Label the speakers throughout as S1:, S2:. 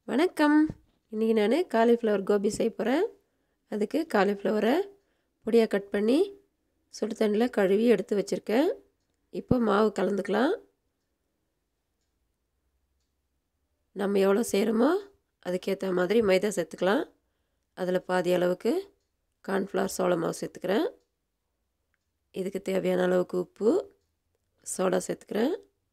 S1: வணக்கம் இன்றைக்கி நான் காலிஃப்ளவர் கோபி செய்ய போகிறேன் அதுக்கு காலிஃப்ளவரை பொடியாக கட் பண்ணி சுடு தண்ணியில் கழுவி எடுத்து வச்சுருக்கேன் இப்போ மாவு கலந்துக்கலாம் நம்ம எவ்வளோ செய்கிறோமோ அதுக்கேற்ற மாதிரி மைதா சேர்த்துக்கலாம் அதில் பாதி அளவுக்கு கார்ன்ஃப்ளவர் சோள மாவு சேர்த்துக்கிறேன் இதுக்கு தேவையான அளவுக்கு உப்பு சோடா சேர்த்துக்கிறேன்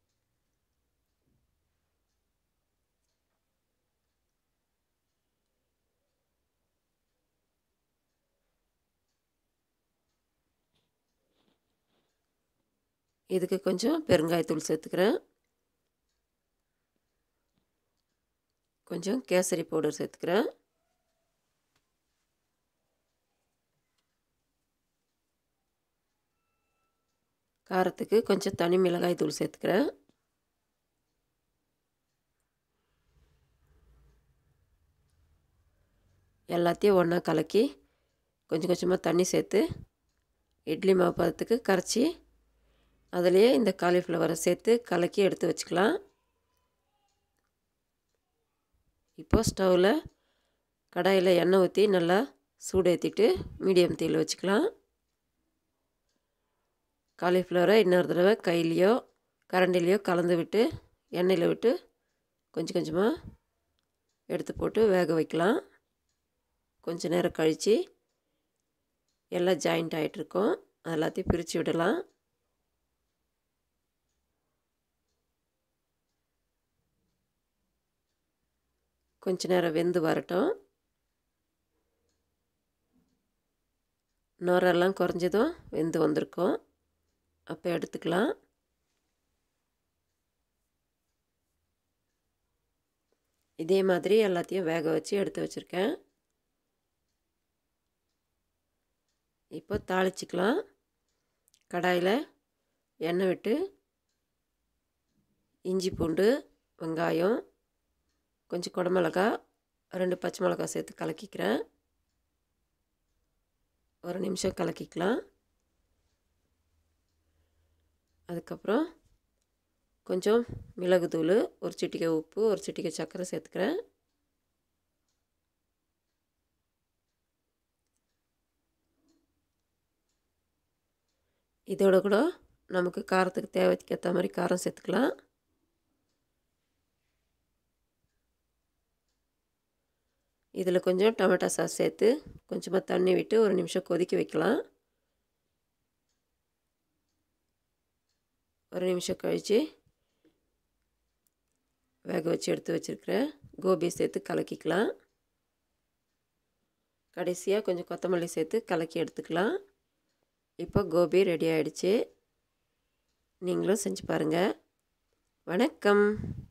S1: இதுக்கு கொஞ்சம் பெருங்காயத்தூள் சேர்த்துக்கிறேன் கொஞ்சம் கேசரி பவுடர் சேர்த்துக்கிறேன் காரத்துக்கு கொஞ்சம் தனி மிளகாய் தூள் சேர்த்துக்கிறேன் எல்லாத்தையும் ஒன்றா கலக்கி கொஞ்சம் கொஞ்சமாக தண்ணி சேர்த்து இட்லி மாவு பதத்துக்கு கரைச்சி அதிலேயே இந்த காலிஃப்ளவரை சேர்த்து கலக்கி எடுத்து வச்சுக்கலாம் இப்போ ஸ்டவ்வில் கடாயில் எண்ணெய் ஊற்றி நல்லா சூடு ஏற்றிட்டு மீடியம் தீயில் வச்சுக்கலாம் காலிஃப்ளவரை இன்னொரு தடவை கையிலையோ கரண்டிலையோ கலந்து விட்டு எண்ணெயில் விட்டு கொஞ்சம் கொஞ்சமாக எடுத்து போட்டு வேக வைக்கலாம் கொஞ்ச நேரம் கழித்து எல்லாம் ஜாயிண்ட் ஆகிட்ருக்கோம் எல்லாத்தையும் பிரித்து விடலாம் கொஞ்ச நேரம் வெந்து வரட்டும் நுரெல்லாம் குறைஞ்சதும் வெந்து வந்திருக்கும் அப்போ எடுத்துக்கலாம் இதே மாதிரி எல்லாத்தையும் வேக வச்சு எடுத்து வச்சுருக்கேன் இப்போ தாளிச்சிக்கலாம் கடாயில் எண்ணெய் விட்டு இஞ்சி பூண்டு வெங்காயம் கொஞ்சம் குடமிளகா ரெண்டு பச்சை மிளகா சேர்த்து கலக்கிக்கிறேன் ஒரு நிமிஷம் கலக்கிக்கலாம் அதுக்கப்புறம் கொஞ்சம் மிளகுத்தூள் ஒரு சிட்டிகை உப்பு ஒரு சிட்டிகை சர்க்கரை சேர்த்துக்கிறேன் இதோட கூட நமக்கு காரத்துக்கு தேவைக்கு ஏற்ற மாதிரி காரம் சேர்த்துக்கலாம் இதில் கொஞ்சம் டொமேட்டோ சாஸ் சேர்த்து கொஞ்சமாக தண்ணி விட்டு ஒரு நிமிஷம் கொதிக்க வைக்கலாம் ஒரு நிமிஷம் கழித்து வேக வச்சு எடுத்து வச்சுருக்கிறேன் கோபி சேர்த்து கலக்கிக்கலாம் கடைசியாக கொஞ்சம் கொத்தமல்லி சேர்த்து கலக்கி எடுத்துக்கலாம் இப்போ கோபி ரெடி ஆகிடுச்சு நீங்களும் செஞ்சு பாருங்கள் வணக்கம்